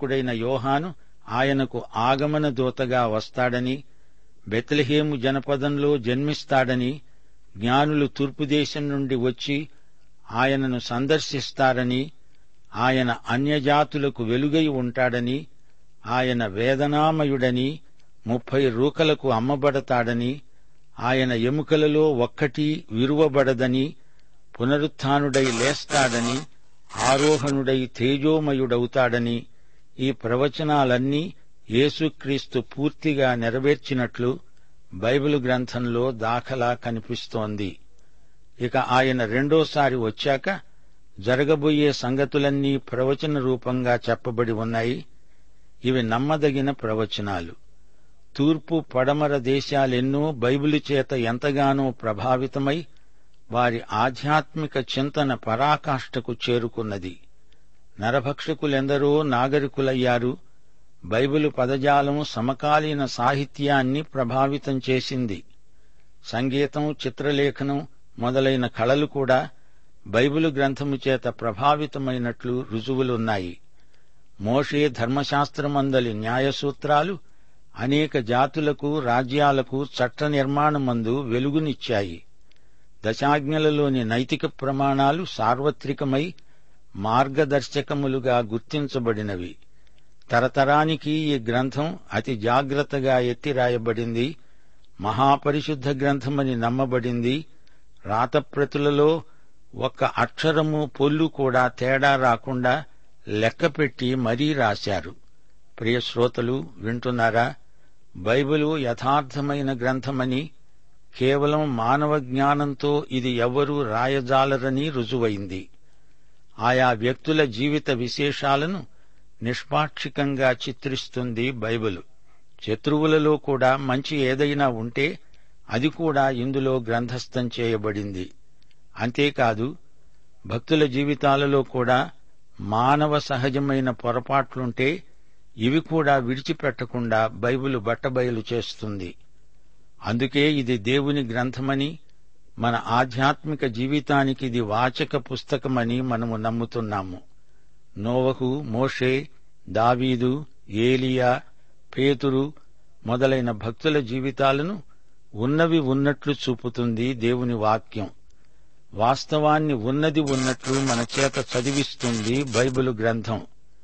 సేవకుడైన యోహాను ఆయనకు ఆగమన దూతగా వస్తాడని బెత్లహేము జనపదంలో జన్మిస్తాడని జ్ఞానులు తూర్పు దేశం నుండి వచ్చి ఆయనను సందర్శిస్తారని ఆయన అన్యజాతులకు వెలుగై ఉంటాడని ఆయన వేదనామయుడని ముప్పై రూకలకు అమ్మబడతాడని ఆయన ఎముకలలో ఒక్కటి విరువబడదని పునరుత్నుడై లేస్తాడని ఆరోహణుడై తేజోమయుడవుతాడని ఈ ప్రవచనాలన్నీ యేసుక్రీస్తు పూర్తిగా నెరవేర్చినట్లు బైబిల్ గ్రంథంలో దాఖలా కనిపిస్తోంది ఇక ఆయన రెండోసారి వచ్చాక జరగబోయే సంగతులన్నీ ప్రవచన రూపంగా చెప్పబడి ఉన్నాయి ఇవి నమ్మదగిన ప్రవచనాలు తూర్పు పడమర దేశాలెన్నో బైబిలు చేత ఎంతగానో ప్రభావితమై వారి ఆధ్యాత్మిక చింతన పరాకాష్ఠకు చేరుకున్నది నరభక్షకులెందరో నాగరికులయ్యారు బైబిలు పదజాలం సమకాలీన సాహిత్యాన్ని ప్రభావితం చేసింది సంగీతం చిత్రలేఖనం మొదలైన కళలు కూడా బైబిలు గ్రంథము చేత ప్రభావితమైనట్లు రుజువులున్నాయి మోషే ధర్మశాస్త్రమందలి న్యాయసూత్రాలు అనేక జాతులకు రాజ్యాలకు చట్ట నిర్మాణమందు వెలుగునిచ్చాయి దశాజ్ఞలలోని నైతిక ప్రమాణాలు సార్వత్రికమై మార్గదర్శకములుగా గుర్తించబడినవి తరతరానికి ఈ గ్రంథం అతి జాగ్రత్తగా ఎత్తిరాయబడింది మహాపరిశుద్ధ గ్రంథమని నమ్మబడింది రాతప్రతులలో ఒక్క అక్షరము పొల్లు కూడా తేడా రాకుండా లెక్కపెట్టి మరీ రాశారు ప్రియ శ్రోతలు వింటున్నారా బైబిలు యథార్థమైన గ్రంథమని కేవలం మానవ జ్ఞానంతో ఇది ఎవ్వరూ రాయజాలరని రుజువైంది ఆయా వ్యక్తుల జీవిత విశేషాలను నిష్పాక్షికంగా చిత్రిస్తుంది బైబిలు శత్రువులలో కూడా మంచి ఏదైనా ఉంటే అది కూడా ఇందులో గ్రంథస్థం చేయబడింది అంతేకాదు భక్తుల జీవితాలలో కూడా మానవ సహజమైన పొరపాట్లుంటే ఇవి కూడా విడిచిపెట్టకుండా బైబిలు బట్టబయలు చేస్తుంది అందుకే ఇది దేవుని గ్రంథమని మన ఆధ్యాత్మిక జీవితానికి ఇది వాచక పుస్తకమని మనము నమ్ముతున్నాము నోవహు మోషే దావీదు ఏలియా పేతురు మొదలైన భక్తుల జీవితాలను ఉన్నవి ఉన్నట్లు చూపుతుంది దేవుని వాక్యం వాస్తవాన్ని ఉన్నది ఉన్నట్లు మన చేత చదివిస్తుంది బైబిలు గ్రంథం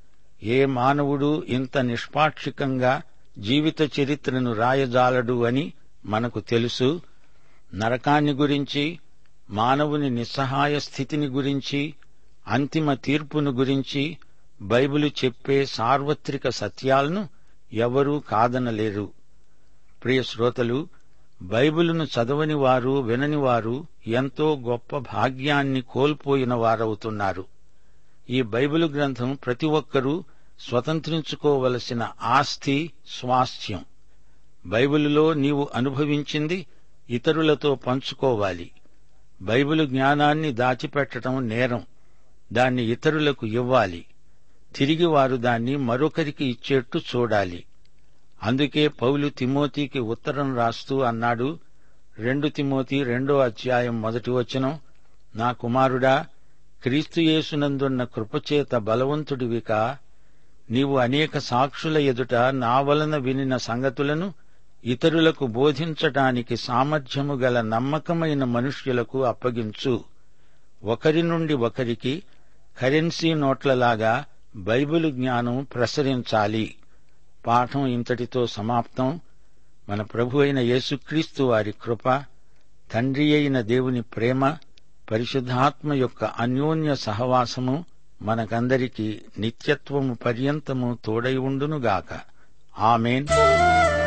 ఏ మానవుడు ఇంత నిష్పాక్షికంగా జీవిత చరిత్రను రాయజాలడు అని మనకు తెలుసు నరకాన్ని గురించి మానవుని నిస్సహాయ స్థితిని గురించి అంతిమ తీర్పును గురించి బైబిలు చెప్పే సార్వత్రిక సత్యాలను ఎవరూ కాదనలేరు ప్రియ శ్రోతలు బైబిలును చదవని వారు వినని వారు ఎంతో గొప్ప భాగ్యాన్ని కోల్పోయిన వారవుతున్నారు ఈ బైబిలు గ్రంథం ప్రతి ఒక్కరూ స్వతంత్రించుకోవలసిన ఆస్తి స్వాస్థ్యం బైబిలులో నీవు అనుభవించింది ఇతరులతో పంచుకోవాలి బైబిలు జ్ఞానాన్ని దాచిపెట్టడం నేరం దాన్ని ఇతరులకు ఇవ్వాలి తిరిగి వారు దాన్ని మరొకరికి ఇచ్చేట్టు చూడాలి అందుకే పౌలు తిమోతికి ఉత్తరం రాస్తూ అన్నాడు రెండు తిమోతి రెండో అధ్యాయం మొదటి వచనం నా కుమారుడా క్రీస్తుయేసునందున్న కృపచేత బలవంతుడివిక నీవు అనేక సాక్షుల ఎదుట నా వలన వినిన సంగతులను ఇతరులకు బోధించటానికి సామర్థ్యము గల నమ్మకమైన మనుష్యులకు అప్పగించు ఒకరి నుండి ఒకరికి కరెన్సీ నోట్లలాగా బైబిలు జ్ఞానం ప్రసరించాలి పాఠం ఇంతటితో సమాప్తం మన ప్రభు అయిన యేసుక్రీస్తు వారి కృప తండ్రి అయిన దేవుని ప్రేమ పరిశుద్ధాత్మ యొక్క అన్యోన్య సహవాసము మనకందరికీ నిత్యత్వము పర్యంతము తోడై ఉండునుగాక ఆమెన్